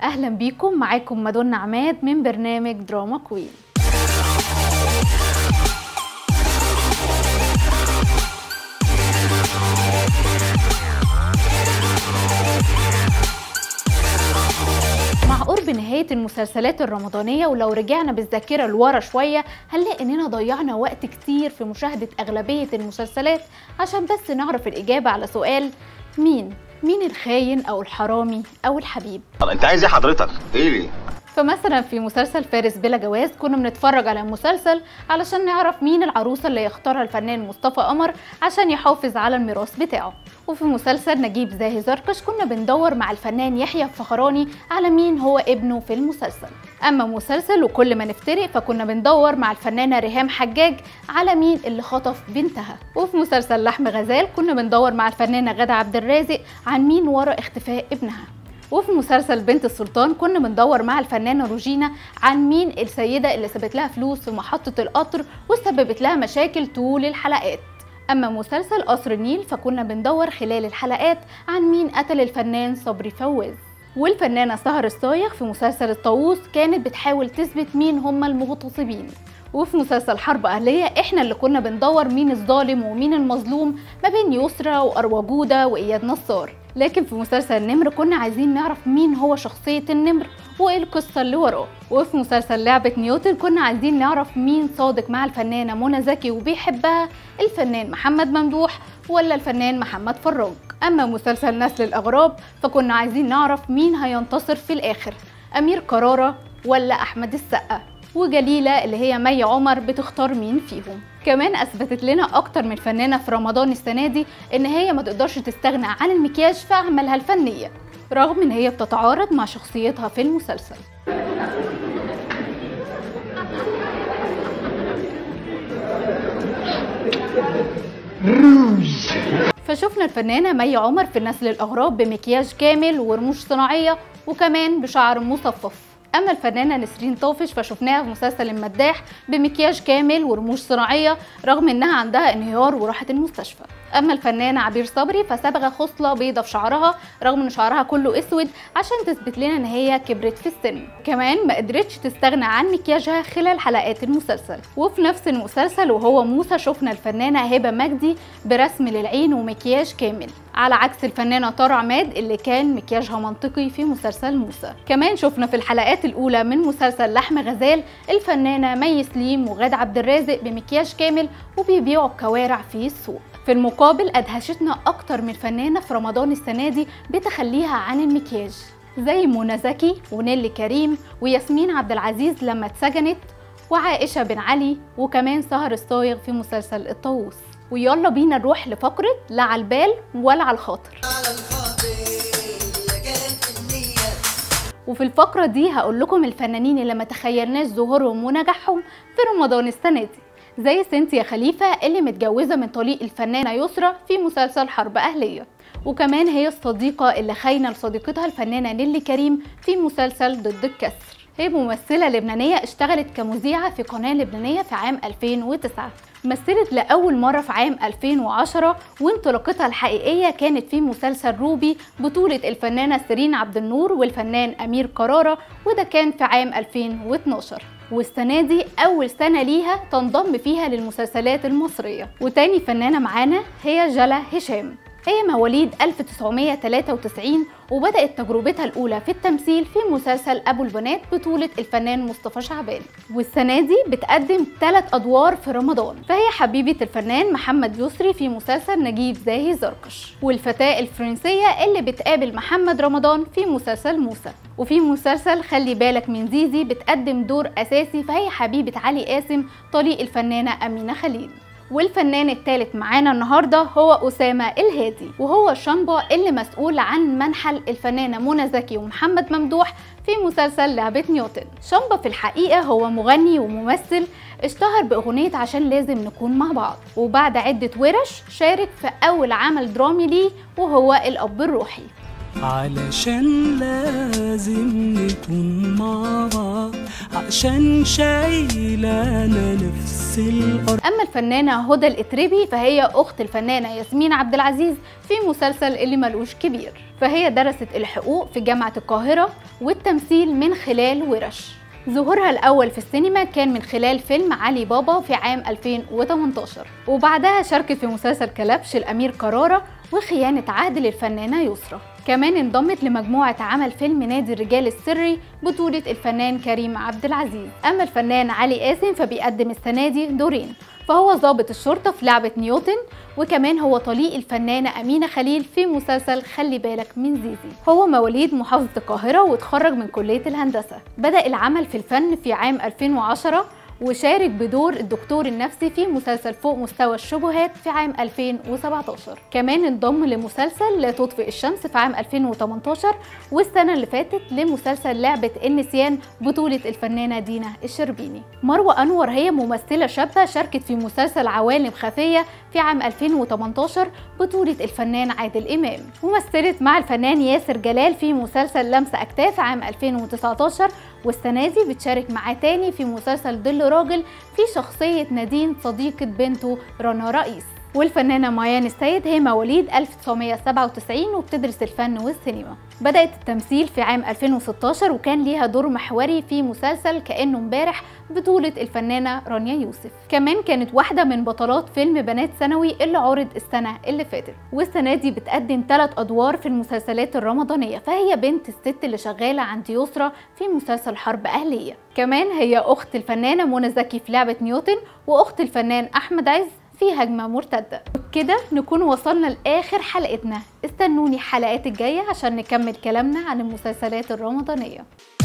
اهلا بيكم معاكم مادونا عماد من برنامج دراما كوين مع قرب نهاية المسلسلات الرمضانية ولو رجعنا بالذاكرة لورا شوية هنلاقي إننا ضيعنا وقت كتير في مشاهدة أغلبية المسلسلات عشان بس نعرف الإجابة على سؤال مين؟ مين الخاين أو الحرامي أو الحبيب؟ طب انت عايز ايه حضرتك؟ ايه ليه؟ فمثلا في مسلسل فارس بلا جواز كنا بنتفرج على المسلسل علشان نعرف مين العروسة اللي يختارها الفنان مصطفى قمر عشان يحافظ على الميراث بتاعه وفي مسلسل نجيب زاهي زركش كنا بندور مع الفنان يحيى الفخراني على مين هو ابنه في المسلسل اما مسلسل وكل ما نفترق فكنا بندور مع الفنانة ريهام حجاج على مين اللي خطف بنتها وفي مسلسل لحم غزال كنا بندور مع الفنانة غادة عبد الرازق عن مين ورا اختفاء ابنها وفي مسلسل بنت السلطان كنا بندور مع الفنانة روجينا عن مين السيدة اللي سابت لها فلوس في محطة القطر وسببت لها مشاكل طول الحلقات أما مسلسل قصر النيل فكنا بندور خلال الحلقات عن مين قتل الفنان صبري فواز والفنانة سهر الصايغ في مسلسل الطاووس كانت بتحاول تثبت مين هم المغتصبين وفي مسلسل حرب أهلية احنا اللي كنا بندور مين الظالم ومين المظلوم ما بين يسرى وأروى جودة وإياد نصار لكن في مسلسل النمر كنا عايزين نعرف مين هو شخصية النمر وايه القصة اللي وراه وفي مسلسل لعبة نيوتن كنا عايزين نعرف مين صادق مع الفنانة منى زكي وبيحبها الفنان محمد ممدوح ولا الفنان محمد فراج أما مسلسل نسل الأغراب فكنا عايزين نعرف مين هينتصر في الآخر أمير كرارة ولا أحمد السقا وجليلة اللي هي مي عمر بتختار مين فيهم كمان اثبتت لنا اكتر من فنانه في رمضان السنه دي ان هي ما تقدرش تستغنى عن المكياج في اعمالها الفنيه رغم ان هي بتتعارض مع شخصيتها في المسلسل فشفنا الفنانه مي عمر في نسل الاغراب بمكياج كامل ورموش صناعيه وكمان بشعر مصفف اما الفنانه نسرين طافش فشفناها في مسلسل المداح بمكياج كامل ورموش صناعيه رغم انها عندها انهيار وراحت المستشفى اما الفنانه عبير صبري فصبغه خصله بيضه في شعرها رغم ان شعرها كله اسود عشان تثبت لنا ان هي كبرت في السن كمان ما قدرتش تستغنى عن مكياجها خلال حلقات المسلسل وفي نفس المسلسل وهو موسى شفنا الفنانه هبه مجدي برسم للعين ومكياج كامل على عكس الفنانه طارق عماد اللي كان مكياجها منطقي في مسلسل موسى كمان شفنا في الحلقات الاولى من مسلسل لحم غزال الفنانه مي سليم وغاد عبد الرازق بمكياج كامل وبيبيعوا الكوارع في السوق في المقابل ادهشتنا اكتر من فنانه في رمضان السنه دي بتخليها عن المكياج زي منى زكي ونيلي كريم وياسمين عبد العزيز لما اتسجنت وعائشه بن علي وكمان سهر الصايغ في مسلسل الطاووس ويلا بينا نروح لفقره لا على البال ولا على الخاطر وفي الفقرة دي هقول لكم الفنانين اللي ما تخيلناش ظهورهم ونجاحهم في رمضان السنة دي زي سينتيا خليفة اللي متجوزة من طليق الفنانة يسرى في مسلسل حرب أهلية وكمان هي الصديقة اللي خاينة لصديقتها الفنانة نيلي كريم في مسلسل ضد الكسر هي ممثلة لبنانية اشتغلت كمذيعة في قناة لبنانية في عام 2009 مثلت لأول مرة في عام 2010 وانطلاقتها الحقيقية كانت في مسلسل روبي بطولة الفنانة سيرين عبد النور والفنان أمير كرارة وده كان في عام 2012 والسنة دي أول سنة ليها تنضم فيها للمسلسلات المصرية وتاني فنانة معانا هي جلا هشام هي مواليد 1993 وبدأت تجربتها الأولى في التمثيل في مسلسل أبو البنات بطولة الفنان مصطفى شعبان والسنة دي بتقدم ثلاث أدوار في رمضان فهي حبيبة الفنان محمد يسري في مسلسل نجيب زاهي زركش والفتاة الفرنسية اللي بتقابل محمد رمضان في مسلسل موسى وفي مسلسل خلي بالك من زيزي بتقدم دور أساسي فهي حبيبة علي قاسم طليق الفنانة أمينة خليل والفنان الثالث معانا النهارده هو اسامه الهادي وهو الشامبا اللي مسؤول عن منحل الفنانه منى زكي ومحمد ممدوح في مسلسل لعبه نيوتن شامبا في الحقيقه هو مغني وممثل اشتهر باغنيه عشان لازم نكون مع بعض وبعد عده ورش شارك في اول عمل درامي ليه وهو الاب الروحي علشان لازم نكون مع بعض عشان شايلانا نفس الأرض اما الفنانه هدى الاتربي فهي اخت الفنانه ياسمين عبد العزيز في مسلسل اللي ملوش كبير فهي درست الحقوق في جامعه القاهره والتمثيل من خلال ورش ظهورها الأول في السينما كان من خلال فيلم علي بابا في عام 2018 وبعدها شاركت في مسلسل كلبش الأمير كرارة وخيانة عهد للفنانة يسرى كمان انضمت لمجموعة عمل فيلم نادي الرجال السري بطولة الفنان كريم عبد العزيز أما الفنان علي قاسم فبيقدم السنة دي دورين فهو ضابط الشرطة في لعبة نيوتن وكمان هو طليق الفنانة أمينة خليل في مسلسل خلي بالك من زيزي هو مواليد محافظة القاهرة وتخرج من كلية الهندسة بدأ العمل في الفن في عام 2010 وشارك بدور الدكتور النفسي في مسلسل فوق مستوى الشبهات في عام 2017 كمان انضم لمسلسل لا تطفئ الشمس في عام 2018 والسنة اللي فاتت لمسلسل لعبة النسيان بطولة الفنانة دينا الشربيني مروة أنور هي ممثلة شابة شاركت في مسلسل عوالم خفية في عام 2018 بطولة الفنان عادل إمام ومثلت مع الفنان ياسر جلال في مسلسل لمسة أكتاف عام 2019 والسنة دي بتشارك معاه تاني في مسلسل ظل راجل في شخصية نادين صديقة بنته رنا رئيس والفنانة ميان السيد هي مواليد 1997 وبتدرس الفن والسينما بدأت التمثيل في عام 2016 وكان ليها دور محوري في مسلسل كأنه امبارح بطولة الفنانة رانيا يوسف كمان كانت واحدة من بطلات فيلم بنات ثانوي اللي عرض السنة اللي فاتت والسنة دي بتقدم ثلاث أدوار في المسلسلات الرمضانية فهي بنت الست اللي شغالة عند يسرى في مسلسل حرب أهلية كمان هي أخت الفنانة منى زكي في لعبة نيوتن وأخت الفنان أحمد عز في هجمة مرتدة كده نكون وصلنا لآخر حلقتنا استنوني الحلقات الجاية عشان نكمل كلامنا عن المسلسلات الرمضانية